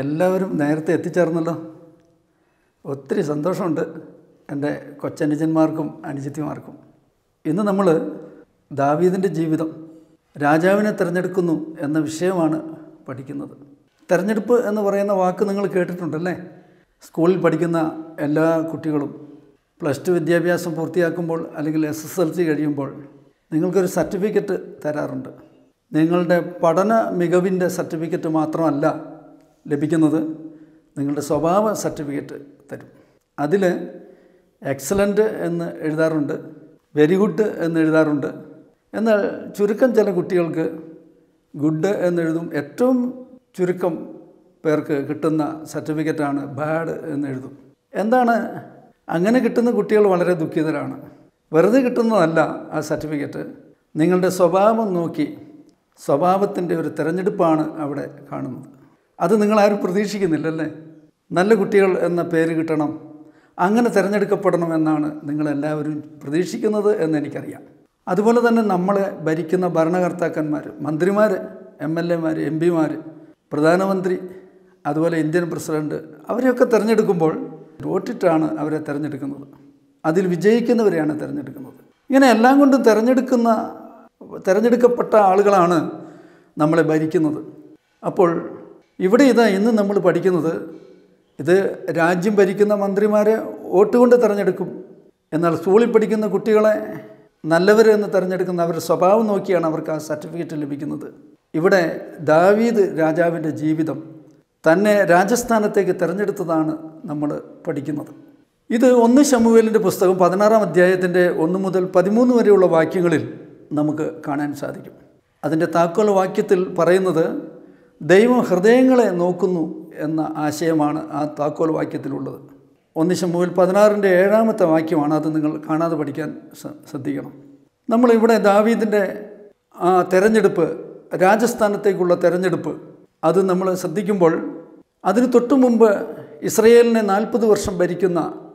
എല്ലാവരും നേരത്തെ എത്തിച്ചേർന്നല്ലോ ഒത്തിരി സന്തോഷമുണ്ട് എൻ്റെ കൊച്ചനുജന്മാർക്കും അനുജത്തിമാർക്കും ഇന്ന് നമ്മൾ ദാവീദിൻ്റെ ജീവിതം രാജാവിനെ തിരഞ്ഞെടുക്കുന്നു എന്ന വിഷയമാണ് പഠിക്കുന്നത് തിരഞ്ഞെടുപ്പ് എന്ന് പറയുന്ന വാക്ക് നിങ്ങൾ കേട്ടിട്ടുണ്ടല്ലേ സ്കൂളിൽ പഠിക്കുന്ന എല്ലാ കുട്ടികളും പ്ലസ് ടു വിദ്യാഭ്യാസം പൂർത്തിയാക്കുമ്പോൾ അല്ലെങ്കിൽ എസ് എസ് എൽ സി കഴിയുമ്പോൾ നിങ്ങൾക്കൊരു സർട്ടിഫിക്കറ്റ് തരാറുണ്ട് നിങ്ങളുടെ പഠന മികവിൻ്റെ സർട്ടിഫിക്കറ്റ് മാത്രമല്ല ലഭിക്കുന്നത് നിങ്ങളുടെ സ്വഭാവ സർട്ടിഫിക്കറ്റ് തരും അതിൽ എക്സലൻ്റ് എന്ന് എഴുതാറുണ്ട് വെരി ഗുഡ് എന്ന് എഴുതാറുണ്ട് എന്നാൽ ചുരുക്കം ചില കുട്ടികൾക്ക് ഗുഡ് എന്നെഴുതും ഏറ്റവും ചുരുക്കം പേർക്ക് കിട്ടുന്ന സർട്ടിഫിക്കറ്റാണ് ബാഡ് എന്ന് എഴുതും എന്താണ് അങ്ങനെ കിട്ടുന്ന കുട്ടികൾ വളരെ ദുഃഖിതരാണ് വെറുതെ കിട്ടുന്നതല്ല ആ സർട്ടിഫിക്കറ്റ് നിങ്ങളുടെ സ്വഭാവം നോക്കി സ്വഭാവത്തിൻ്റെ ഒരു തിരഞ്ഞെടുപ്പാണ് അവിടെ കാണുന്നത് അത് നിങ്ങളാരും പ്രതീക്ഷിക്കുന്നില്ലല്ലേ നല്ല കുട്ടികൾ എന്ന പേര് കിട്ടണം അങ്ങനെ തിരഞ്ഞെടുക്കപ്പെടണമെന്നാണ് നിങ്ങളെല്ലാവരും പ്രതീക്ഷിക്കുന്നത് എന്ന് എനിക്കറിയാം അതുപോലെ തന്നെ നമ്മളെ ഭരിക്കുന്ന ഭരണകർത്താക്കന്മാർ മന്ത്രിമാർ എം എൽ എമാർ എം പിമാർ പ്രധാനമന്ത്രി അതുപോലെ ഇന്ത്യൻ പ്രസിഡൻറ്റ് അവരെയൊക്കെ തിരഞ്ഞെടുക്കുമ്പോൾ വോട്ടിട്ടാണ് അവരെ തിരഞ്ഞെടുക്കുന്നത് അതിൽ വിജയിക്കുന്നവരെയാണ് തിരഞ്ഞെടുക്കുന്നത് ഇങ്ങനെ എല്ലാം കൊണ്ടും തിരഞ്ഞെടുക്കുന്ന തിരഞ്ഞെടുക്കപ്പെട്ട ആളുകളാണ് നമ്മളെ ഭരിക്കുന്നത് അപ്പോൾ ഇവിടെ ഇതാ ഇന്ന് നമ്മൾ പഠിക്കുന്നത് ഇത് രാജ്യം ഭരിക്കുന്ന മന്ത്രിമാരെ വോട്ട് കൊണ്ട് തിരഞ്ഞെടുക്കും എന്നാൽ സ്കൂളിൽ പഠിക്കുന്ന കുട്ടികളെ നല്ലവരെന്ന് തിരഞ്ഞെടുക്കുന്ന അവരുടെ സ്വഭാവം നോക്കിയാണ് അവർക്ക് ആ സർട്ടിഫിക്കറ്റ് ലഭിക്കുന്നത് ഇവിടെ ദാവീദ് രാജാവിൻ്റെ ജീവിതം തന്നെ രാജസ്ഥാനത്തേക്ക് തിരഞ്ഞെടുത്തതാണ് നമ്മൾ പഠിക്കുന്നത് ഇത് ഒന്ന് ശമുവേലിൻ്റെ പുസ്തകം പതിനാറാം അധ്യായത്തിൻ്റെ ഒന്ന് മുതൽ പതിമൂന്ന് വരെയുള്ള വാക്യങ്ങളിൽ നമുക്ക് കാണാൻ സാധിക്കും അതിൻ്റെ താക്കോൽ വാക്യത്തിൽ പറയുന്നത് ദൈവം ഹൃദയങ്ങളെ നോക്കുന്നു എന്ന ആശയമാണ് ആ താക്കോൽ വാക്യത്തിലുള്ളത് ഒന്ന് ശമുവിൽ പതിനാറിൻ്റെ ഏഴാമത്തെ വാക്യമാണ് അത് നിങ്ങൾ കാണാതെ പഠിക്കാൻ ശ്രദ്ധിക്കണം നമ്മളിവിടെ ദാവീദിൻ്റെ ആ തെരഞ്ഞെടുപ്പ് രാജസ്ഥാനത്തേക്കുള്ള തെരഞ്ഞെടുപ്പ് അത് നമ്മൾ ശ്രദ്ധിക്കുമ്പോൾ അതിന് തൊട്ടു മുമ്പ് ഇസ്രയേലിനെ നാൽപ്പത് വർഷം ഭരിക്കുന്ന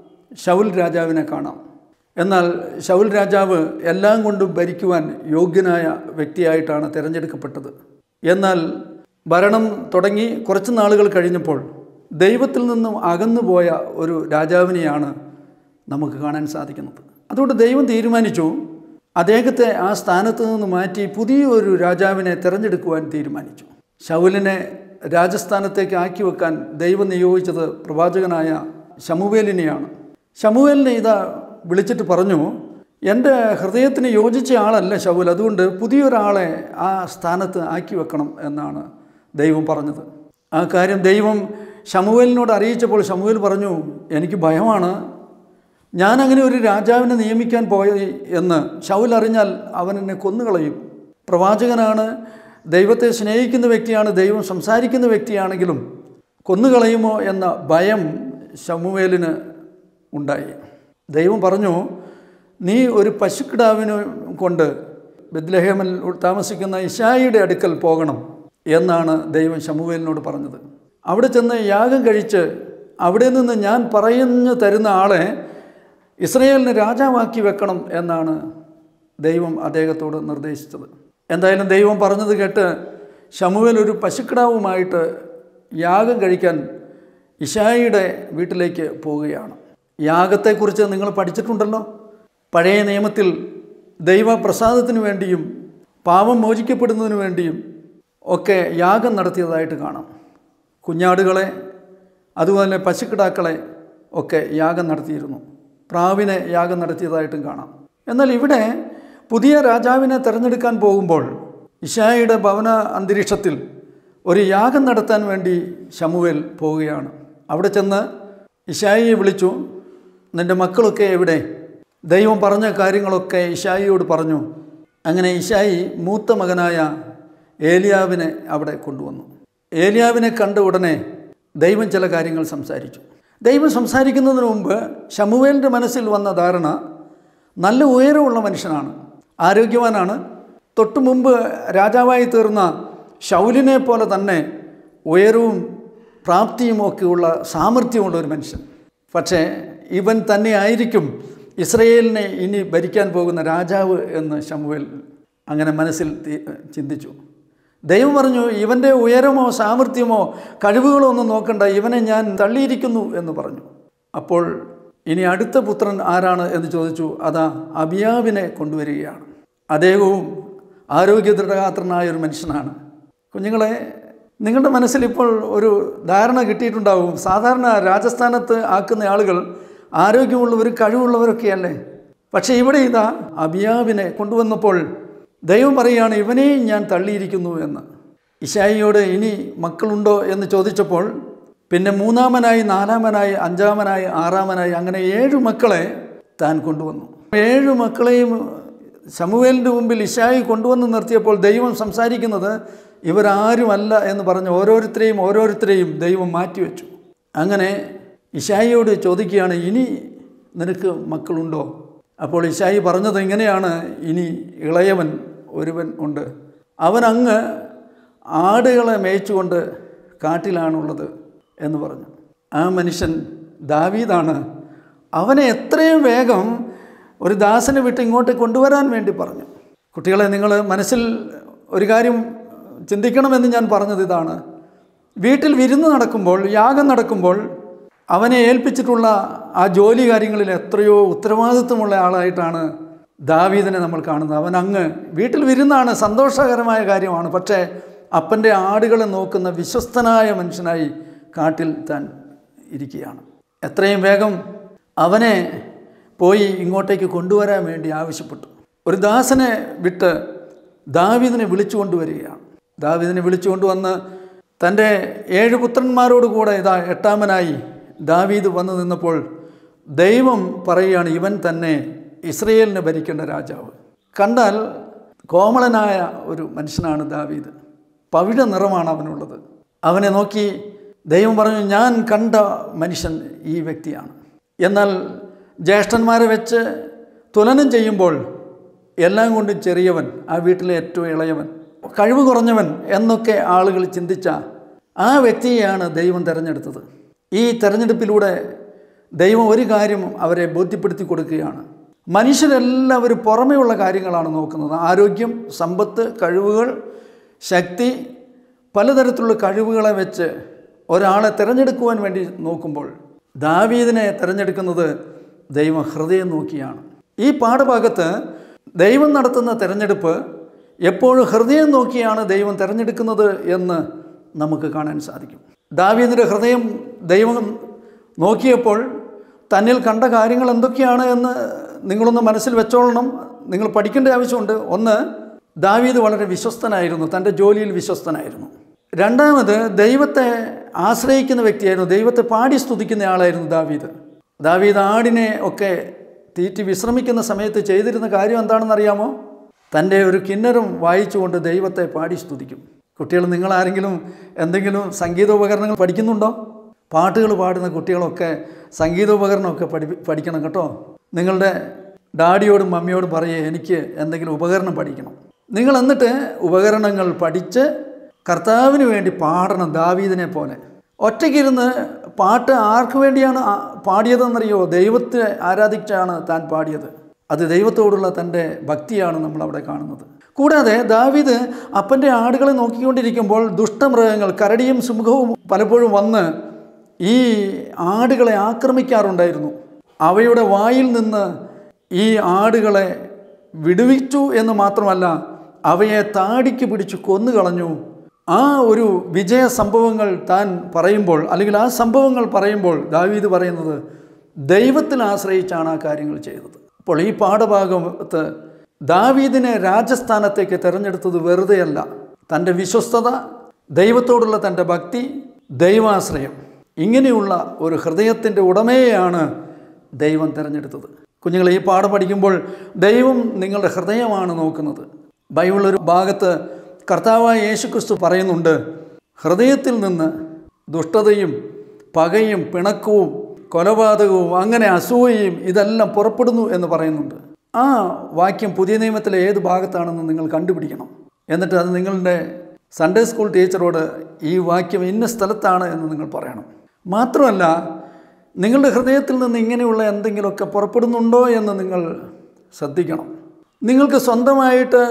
ഷൗൽ രാജാവിനെ കാണാം എന്നാൽ ഷൗൽ രാജാവ് എല്ലാം കൊണ്ടും ഭരിക്കുവാൻ യോഗ്യനായ വ്യക്തിയായിട്ടാണ് തിരഞ്ഞെടുക്കപ്പെട്ടത് എന്നാൽ ഭരണം തുടങ്ങി കുറച്ച് നാളുകൾ കഴിഞ്ഞപ്പോൾ ദൈവത്തിൽ നിന്നും അകന്നുപോയ ഒരു രാജാവിനെയാണ് നമുക്ക് കാണാൻ സാധിക്കുന്നത് അതുകൊണ്ട് ദൈവം തീരുമാനിച്ചു അദ്ദേഹത്തെ ആ സ്ഥാനത്ത് നിന്ന് മാറ്റി പുതിയൊരു രാജാവിനെ തിരഞ്ഞെടുക്കുവാൻ തീരുമാനിച്ചു ശൗലിനെ രാജസ്ഥാനത്തേക്ക് ആക്കി വെക്കാൻ ദൈവം നിയോഗിച്ചത് പ്രവാചകനായ ശമുവേലിനെയാണ് ശമുവേലിനെ ഇതാ വിളിച്ചിട്ട് പറഞ്ഞു എൻ്റെ ഹൃദയത്തിന് യോജിച്ച ആളല്ല ശൗൽ അതുകൊണ്ട് പുതിയൊരാളെ ആ സ്ഥാനത്ത് ആക്കി വെക്കണം എന്നാണ് ദൈവം പറഞ്ഞത് ആ കാര്യം ദൈവം ഷമുവേലിനോട് അറിയിച്ചപ്പോൾ ഷമുവേൽ പറഞ്ഞു എനിക്ക് ഭയമാണ് ഞാൻ അങ്ങനെ ഒരു രാജാവിനെ നിയമിക്കാൻ പോയി എന്ന് ഷൗൽ അറിഞ്ഞാൽ അവൻ എന്നെ കൊന്നുകളയും പ്രവാചകനാണ് ദൈവത്തെ സ്നേഹിക്കുന്ന വ്യക്തിയാണ് ദൈവം സംസാരിക്കുന്ന വ്യക്തിയാണെങ്കിലും കൊന്നുകളയുമോ എന്ന ഭയം ഷമുവേലിന് ഉണ്ടായി ദൈവം പറഞ്ഞു നീ ഒരു പശുക്കിടാവിനെ കൊണ്ട് ബദ്ലഹേമിൽ താമസിക്കുന്ന ഇഷായിയുടെ അടുക്കൽ പോകണം എന്നാണ് ദൈവം ശമുവേലിനോട് പറഞ്ഞത് അവിടെ ചെന്ന് യാഗം കഴിച്ച് അവിടെ നിന്ന് ഞാൻ പറഞ്ഞു തരുന്ന ആളെ ഇസ്രയേലിന് രാജാവാക്കി വെക്കണം എന്നാണ് ദൈവം അദ്ദേഹത്തോട് നിർദ്ദേശിച്ചത് എന്തായാലും ദൈവം പറഞ്ഞത് കേട്ട് ശമുവേൽ ഒരു പശുക്കിടാവുമായിട്ട് യാഗം കഴിക്കാൻ ഇഷായിയുടെ വീട്ടിലേക്ക് പോവുകയാണ് യാഗത്തെക്കുറിച്ച് നിങ്ങൾ പഠിച്ചിട്ടുണ്ടല്ലോ പഴയ നിയമത്തിൽ ദൈവപ്രസാദത്തിന് വേണ്ടിയും പാപം മോചിക്കപ്പെടുന്നതിന് വേണ്ടിയും ഒക്കെ യാഗം നടത്തിയതായിട്ട് കാണാം കുഞ്ഞാടുകളെ അതുപോലെ പശുക്കിടാക്കളെ ഒക്കെ യാഗം നടത്തിയിരുന്നു പ്രാവിനെ യാഗം നടത്തിയതായിട്ടും കാണാം എന്നാൽ ഇവിടെ പുതിയ രാജാവിനെ തിരഞ്ഞെടുക്കാൻ പോകുമ്പോൾ ഇഷായിയുടെ ഭവന അന്തരീക്ഷത്തിൽ ഒരു യാഗം നടത്താൻ വേണ്ടി ശമുവേൽ പോവുകയാണ് അവിടെ ചെന്ന് ഇഷായിയെ വിളിച്ചു നിൻ്റെ മക്കളൊക്കെ എവിടെ ദൈവം പറഞ്ഞ കാര്യങ്ങളൊക്കെ ഇഷായിയോട് പറഞ്ഞു അങ്ങനെ ഇഷായി മൂത്ത മകനായ ഏലിയാവിനെ അവിടെ കൊണ്ടുവന്നു ഏലിയാവിനെ കണ്ട ഉടനെ ദൈവം ചില കാര്യങ്ങൾ സംസാരിച്ചു ദൈവം സംസാരിക്കുന്നതിന് മുമ്പ് ഷമുവേലിൻ്റെ മനസ്സിൽ വന്ന ധാരണ നല്ല ഉയരമുള്ള മനുഷ്യനാണ് ആരോഗ്യവാനാണ് തൊട്ടു മുമ്പ് രാജാവായി തീർന്ന ഷൗലിനെ പോലെ തന്നെ ഉയരവും പ്രാപ്തിയും ഒക്കെയുള്ള സാമർഥ്യമുള്ള ഒരു മനുഷ്യൻ പക്ഷേ ഇവൻ തന്നെ ആയിരിക്കും ഇസ്രയേലിനെ ഇനി ഭരിക്കാൻ പോകുന്ന രാജാവ് എന്ന് ഷമുവേൽ അങ്ങനെ മനസ്സിൽ തി- ചിന്തിച്ചു ദൈവം പറഞ്ഞു ഇവൻ്റെ ഉയരമോ സാമർഥ്യമോ കഴിവുകളോ ഒന്നും നോക്കണ്ട ഇവനെ ഞാൻ തള്ളിയിരിക്കുന്നു എന്ന് പറഞ്ഞു അപ്പോൾ ഇനി അടുത്ത പുത്രൻ ആരാണ് എന്ന് ചോദിച്ചു അതാ അബിയാവിനെ കൊണ്ടുവരികയാണ് അദ്ദേഹവും ആരോഗ്യദൃഢഗാത്രനായ ഒരു മനുഷ്യനാണ് കുഞ്ഞുങ്ങളെ നിങ്ങളുടെ മനസ്സിൽ ഇപ്പോൾ ഒരു ധാരണ കിട്ടിയിട്ടുണ്ടാവും സാധാരണ രാജസ്ഥാനത്ത് ആക്കുന്ന ആളുകൾ ആരോഗ്യമുള്ളവർ കഴിവുള്ളവരൊക്കെയല്ലേ പക്ഷേ ഇവിടെ ഇതാ അബിയാവിനെ കൊണ്ടുവന്നപ്പോൾ ദൈവം പറയുകയാണ് ഇവനെയും ഞാൻ തള്ളിയിരിക്കുന്നു എന്ന് ഇഷായിയോട് ഇനി മക്കളുണ്ടോ എന്ന് ചോദിച്ചപ്പോൾ പിന്നെ മൂന്നാമനായി നാലാമനായി അഞ്ചാമനായി ആറാമനായി അങ്ങനെ ഏഴ് മക്കളെ താൻ കൊണ്ടുവന്നു ഏഴ് മക്കളെയും ശമുവേലിൻ്റെ മുമ്പിൽ ഇഷായി കൊണ്ടുവന്ന് നിർത്തിയപ്പോൾ ദൈവം സംസാരിക്കുന്നത് ഇവരാരുമല്ല എന്ന് പറഞ്ഞ് ഓരോരുത്തരെയും ഓരോരുത്തരെയും ദൈവം മാറ്റിവെച്ചു അങ്ങനെ ഇഷായിയോട് ചോദിക്കുകയാണ് ഇനി നിനക്ക് മക്കളുണ്ടോ അപ്പോൾ ഇഷായി പറഞ്ഞത് ഇങ്ങനെയാണ് ഇനി ഇളയവൻ ഒരുവൻ ഉണ്ട് അവൻ അങ്ങ് ആടുകളെ മേയിച്ചുകൊണ്ട് കാട്ടിലാണുള്ളത് എന്ന് പറഞ്ഞു ആ മനുഷ്യൻ ദാവീദാണ് അവനെ എത്രയും വേഗം ഒരു ദാസനെ വിട്ട് ഇങ്ങോട്ട് കൊണ്ടുവരാൻ വേണ്ടി പറഞ്ഞു കുട്ടികളെ നിങ്ങൾ മനസ്സിൽ ഒരു കാര്യം ചിന്തിക്കണമെന്ന് ഞാൻ പറഞ്ഞത് ഇതാണ് വീട്ടിൽ വിരുന്ന് നടക്കുമ്പോൾ യാഗം നടക്കുമ്പോൾ അവനെ ഏൽപ്പിച്ചിട്ടുള്ള ആ ജോലി കാര്യങ്ങളിൽ എത്രയോ ഉത്തരവാദിത്വമുള്ള ആളായിട്ടാണ് ദാവീദിനെ നമ്മൾ കാണുന്നത് അവൻ അങ്ങ് വീട്ടിൽ വിരുന്നാണ് സന്തോഷകരമായ കാര്യമാണ് പക്ഷേ അപ്പൻ്റെ ആടുകളെ നോക്കുന്ന വിശ്വസ്തനായ മനുഷ്യനായി കാട്ടിൽ താൻ ഇരിക്കുകയാണ് എത്രയും വേഗം അവനെ പോയി ഇങ്ങോട്ടേക്ക് കൊണ്ടുവരാൻ വേണ്ടി ആവശ്യപ്പെട്ടു ഒരു ദാസനെ വിട്ട് ദാവീദിനെ വിളിച്ചു കൊണ്ടുവരികയാണ് ദാവീദിനെ വിളിച്ചു കൊണ്ടുവന്ന് തൻ്റെ ഏഴ് പുത്രന്മാരോട് കൂടെ ഇതാ എട്ടാമനായി ദാവീദ് വന്നു നിന്നപ്പോൾ ദൈവം പറയുകയാണ് ഇവൻ തന്നെ ഇസ്രയേലിനെ ഭരിക്കേണ്ട രാജാവ് കണ്ടാൽ കോമളനായ ഒരു മനുഷ്യനാണ് ദാവീദ് പവിഴ നിറമാണ് അവനുള്ളത് അവനെ നോക്കി ദൈവം പറഞ്ഞു ഞാൻ കണ്ട മനുഷ്യൻ ഈ വ്യക്തിയാണ് എന്നാൽ ജ്യേഷ്ഠന്മാരെ വെച്ച് തുലനം ചെയ്യുമ്പോൾ എല്ലാം കൊണ്ടും ചെറിയവൻ ആ വീട്ടിലെ ഏറ്റവും ഇളയവൻ കഴിവ് കുറഞ്ഞവൻ എന്നൊക്കെ ആളുകൾ ചിന്തിച്ച ആ വ്യക്തിയെയാണ് ദൈവം തിരഞ്ഞെടുത്തത് ഈ തെരഞ്ഞെടുപ്പിലൂടെ ദൈവം ഒരു കാര്യം അവരെ ബോധ്യപ്പെടുത്തി കൊടുക്കുകയാണ് മനുഷ്യരെല്ലാവരും പുറമെയുള്ള കാര്യങ്ങളാണ് നോക്കുന്നത് ആരോഗ്യം സമ്പത്ത് കഴിവുകൾ ശക്തി പലതരത്തിലുള്ള കഴിവുകളെ വെച്ച് ഒരാളെ തിരഞ്ഞെടുക്കുവാൻ വേണ്ടി നോക്കുമ്പോൾ ദാവീദിനെ തിരഞ്ഞെടുക്കുന്നത് ദൈവം ഹൃദയം നോക്കിയാണ് ഈ പാഠഭാഗത്ത് ദൈവം നടത്തുന്ന തിരഞ്ഞെടുപ്പ് എപ്പോഴും ഹൃദയം നോക്കിയാണ് ദൈവം തിരഞ്ഞെടുക്കുന്നത് എന്ന് നമുക്ക് കാണാൻ സാധിക്കും ദാവീദിൻ്റെ ഹൃദയം ദൈവം നോക്കിയപ്പോൾ തന്നിൽ കണ്ട കാര്യങ്ങൾ എന്തൊക്കെയാണ് എന്ന് നിങ്ങളൊന്ന് മനസ്സിൽ വെച്ചോളണം നിങ്ങൾ പഠിക്കേണ്ട ആവശ്യമുണ്ട് ഒന്ന് ദാവീദ് വളരെ വിശ്വസ്തനായിരുന്നു തൻ്റെ ജോലിയിൽ വിശ്വസ്തനായിരുന്നു രണ്ടാമത് ദൈവത്തെ ആശ്രയിക്കുന്ന വ്യക്തിയായിരുന്നു ദൈവത്തെ പാടി സ്തുതിക്കുന്ന ആളായിരുന്നു ദാവീദ് ദാവീദ് ആടിനെ ഒക്കെ തീറ്റി വിശ്രമിക്കുന്ന സമയത്ത് ചെയ്തിരുന്ന കാര്യം എന്താണെന്ന് അറിയാമോ തൻ്റെ ഒരു കിന്നരം വായിച്ചുകൊണ്ട് ദൈവത്തെ പാടി സ്തുതിക്കും കുട്ടികൾ നിങ്ങളാരെങ്കിലും എന്തെങ്കിലും സംഗീതോപകരണങ്ങൾ പഠിക്കുന്നുണ്ടോ പാട്ടുകൾ പാടുന്ന കുട്ടികളൊക്കെ സംഗീതോപകരണമൊക്കെ പഠി പഠിക്കണം കേട്ടോ നിങ്ങളുടെ ഡാഡിയോടും മമ്മിയോടും പറയുക എനിക്ക് എന്തെങ്കിലും ഉപകരണം പഠിക്കണം നിങ്ങൾ എന്നിട്ട് ഉപകരണങ്ങൾ പഠിച്ച് കർത്താവിന് വേണ്ടി പാടണം ദാവീദിനെ പോലെ ഒറ്റയ്ക്കിരുന്ന് പാട്ട് ആർക്ക് വേണ്ടിയാണ് ആ- പാടിയതെന്നറിയോ ദൈവത്തെ ആരാധിച്ചാണ് താൻ പാടിയത് അത് ദൈവത്തോടുള്ള തൻ്റെ ഭക്തിയാണ് നമ്മൾ അവിടെ കാണുന്നത് കൂടാതെ ദാവീദ് അപ്പൻ്റെ ആടുകളെ നോക്കിക്കൊണ്ടിരിക്കുമ്പോൾ ദുഷ്ടമൃഗങ്ങൾ കരടിയും സിംഹവും പലപ്പോഴും വന്ന് ഈ ആടുകളെ ആക്രമിക്കാറുണ്ടായിരുന്നു അവയുടെ വായിൽ നിന്ന് ഈ ആടുകളെ വിടുവിച്ചു എന്ന് മാത്രമല്ല അവയെ താടിക്ക് പിടിച്ച് കൊന്നുകളഞ്ഞു ആ ഒരു വിജയ സംഭവങ്ങൾ താൻ പറയുമ്പോൾ അല്ലെങ്കിൽ ആ സംഭവങ്ങൾ പറയുമ്പോൾ ദാവീദ് പറയുന്നത് ദൈവത്തിൽ ആശ്രയിച്ചാണ് ആ കാര്യങ്ങൾ ചെയ്തത് അപ്പോൾ ഈ പാഠഭാഗത്ത് ദാവീദിനെ രാജസ്ഥാനത്തേക്ക് തിരഞ്ഞെടുത്തത് വെറുതെയല്ല തൻ്റെ വിശ്വസ്തത ദൈവത്തോടുള്ള തൻ്റെ ഭക്തി ദൈവാശ്രയം ഇങ്ങനെയുള്ള ഒരു ഹൃദയത്തിൻ്റെ ഉടമയെയാണ് ദൈവം തിരഞ്ഞെടുത്തത് കുഞ്ഞുങ്ങൾ ഈ പാഠം പഠിക്കുമ്പോൾ ദൈവം നിങ്ങളുടെ ഹൃദയമാണ് നോക്കുന്നത് ബൈബിൾ ഒരു ഭാഗത്ത് കർത്താവായ യേശുക്രിസ്തു പറയുന്നുണ്ട് ഹൃദയത്തിൽ നിന്ന് ദുഷ്ടതയും പകയും പിണക്കവും കൊലപാതകവും അങ്ങനെ അസൂയയും ഇതെല്ലാം പുറപ്പെടുന്നു എന്ന് പറയുന്നുണ്ട് ആ വാക്യം പുതിയ നിയമത്തിലെ ഏത് ഭാഗത്താണെന്ന് നിങ്ങൾ കണ്ടുപിടിക്കണം എന്നിട്ട് അത് നിങ്ങളുടെ സൺഡേ സ്കൂൾ ടീച്ചറോട് ഈ വാക്യം ഇന്ന സ്ഥലത്താണ് എന്ന് നിങ്ങൾ പറയണം മാത്രമല്ല നിങ്ങളുടെ ഹൃദയത്തിൽ നിന്ന് ഇങ്ങനെയുള്ള എന്തെങ്കിലുമൊക്കെ പുറപ്പെടുന്നുണ്ടോ എന്ന് നിങ്ങൾ ശ്രദ്ധിക്കണം നിങ്ങൾക്ക് സ്വന്തമായിട്ട്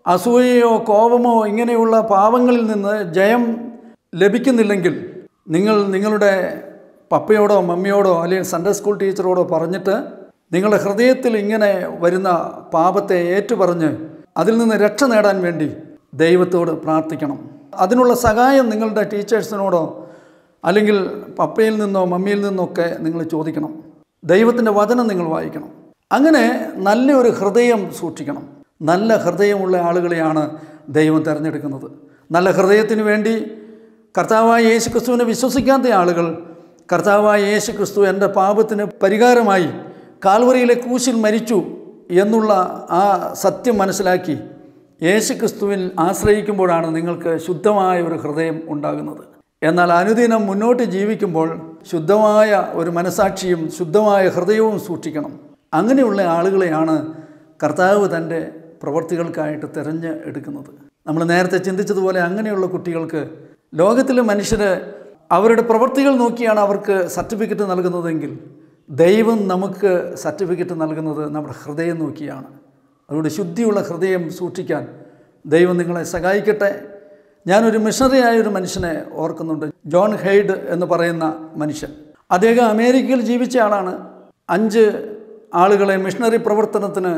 അസൂയയോ കോപമോ ഇങ്ങനെയുള്ള പാവങ്ങളിൽ നിന്ന് ജയം ലഭിക്കുന്നില്ലെങ്കിൽ നിങ്ങൾ നിങ്ങളുടെ പപ്പയോടോ മമ്മിയോടോ അല്ലെങ്കിൽ സൺഡേ സ്കൂൾ ടീച്ചറോടോ പറഞ്ഞിട്ട് നിങ്ങളുടെ ഹൃദയത്തിൽ ഇങ്ങനെ വരുന്ന പാപത്തെ ഏറ്റുപറഞ്ഞ് അതിൽ നിന്ന് രക്ഷ നേടാൻ വേണ്ടി ദൈവത്തോട് പ്രാർത്ഥിക്കണം അതിനുള്ള സഹായം നിങ്ങളുടെ ടീച്ചേഴ്സിനോടോ അല്ലെങ്കിൽ പപ്പയിൽ നിന്നോ മമ്മിയിൽ നിന്നൊക്കെ നിങ്ങൾ ചോദിക്കണം ദൈവത്തിൻ്റെ വചനം നിങ്ങൾ വായിക്കണം അങ്ങനെ നല്ലൊരു ഹൃദയം സൂക്ഷിക്കണം നല്ല ഹൃദയമുള്ള ആളുകളെയാണ് ദൈവം തിരഞ്ഞെടുക്കുന്നത് നല്ല ഹൃദയത്തിന് വേണ്ടി കർത്താവായ യേശു ക്രിസ്തുവിനെ വിശ്വസിക്കാത്ത ആളുകൾ കർത്താവായ യേശു ക്രിസ്തു എൻ്റെ പാപത്തിന് പരിഹാരമായി കാൽവറിയിലെ ക്രൂശിൽ മരിച്ചു എന്നുള്ള ആ സത്യം മനസ്സിലാക്കി യേശു ക്രിസ്തുവിൽ ആശ്രയിക്കുമ്പോഴാണ് നിങ്ങൾക്ക് ശുദ്ധമായ ഒരു ഹൃദയം ഉണ്ടാകുന്നത് എന്നാൽ അനുദിനം മുന്നോട്ട് ജീവിക്കുമ്പോൾ ശുദ്ധമായ ഒരു മനസാക്ഷിയും ശുദ്ധമായ ഹൃദയവും സൂക്ഷിക്കണം അങ്ങനെയുള്ള ആളുകളെയാണ് കർത്താവ് തൻ്റെ പ്രവർത്തികൾക്കായിട്ട് തിരഞ്ഞ് എടുക്കുന്നത് നമ്മൾ നേരത്തെ ചിന്തിച്ചതുപോലെ അങ്ങനെയുള്ള കുട്ടികൾക്ക് ലോകത്തിലെ മനുഷ്യർ അവരുടെ പ്രവൃത്തികൾ നോക്കിയാണ് അവർക്ക് സർട്ടിഫിക്കറ്റ് നൽകുന്നതെങ്കിൽ ദൈവം നമുക്ക് സർട്ടിഫിക്കറ്റ് നൽകുന്നത് നമ്മുടെ ഹൃദയം നോക്കിയാണ് അതുകൊണ്ട് ശുദ്ധിയുള്ള ഹൃദയം സൂക്ഷിക്കാൻ ദൈവം നിങ്ങളെ സഹായിക്കട്ടെ ഞാനൊരു മിഷണറിയായ ഒരു മനുഷ്യനെ ഓർക്കുന്നുണ്ട് ജോൺ ഹെയ്ഡ് എന്ന് പറയുന്ന മനുഷ്യൻ അദ്ദേഹം അമേരിക്കയിൽ ജീവിച്ച ആളാണ് അഞ്ച് ആളുകളെ മിഷണറി പ്രവർത്തനത്തിന്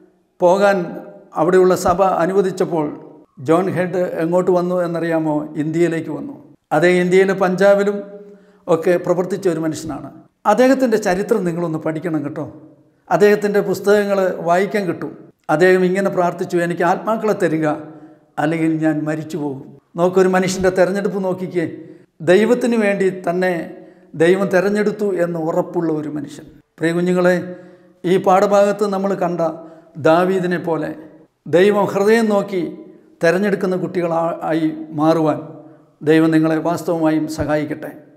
പോകാൻ അവിടെയുള്ള സഭ അനുവദിച്ചപ്പോൾ ജോൺ ഹെഡ് എങ്ങോട്ട് വന്നു എന്നറിയാമോ ഇന്ത്യയിലേക്ക് വന്നു അദ്ദേഹം ഇന്ത്യയിലെ പഞ്ചാബിലും ഒക്കെ പ്രവർത്തിച്ച ഒരു മനുഷ്യനാണ് അദ്ദേഹത്തിൻ്റെ ചരിത്രം നിങ്ങളൊന്ന് പഠിക്കണം കേട്ടോ അദ്ദേഹത്തിൻ്റെ പുസ്തകങ്ങൾ വായിക്കാൻ കിട്ടും അദ്ദേഹം ഇങ്ങനെ പ്രാർത്ഥിച്ചു എനിക്ക് ആത്മാക്കളെ തരിക അല്ലെങ്കിൽ ഞാൻ മരിച്ചു പോകും നോക്കൊരു മനുഷ്യൻ്റെ തെരഞ്ഞെടുപ്പ് നോക്കിക്കേ ദൈവത്തിന് വേണ്ടി തന്നെ ദൈവം തിരഞ്ഞെടുത്തു എന്ന് ഉറപ്പുള്ള ഒരു മനുഷ്യൻ പ്രിയ കുഞ്ഞുങ്ങളെ ഈ പാഠഭാഗത്ത് നമ്മൾ കണ്ട ദാവീദിനെ പോലെ ദൈവം ഹൃദയം നോക്കി തിരഞ്ഞെടുക്കുന്ന കുട്ടികളായി മാറുവാൻ ദൈവം നിങ്ങളെ വാസ്തവമായും സഹായിക്കട്ടെ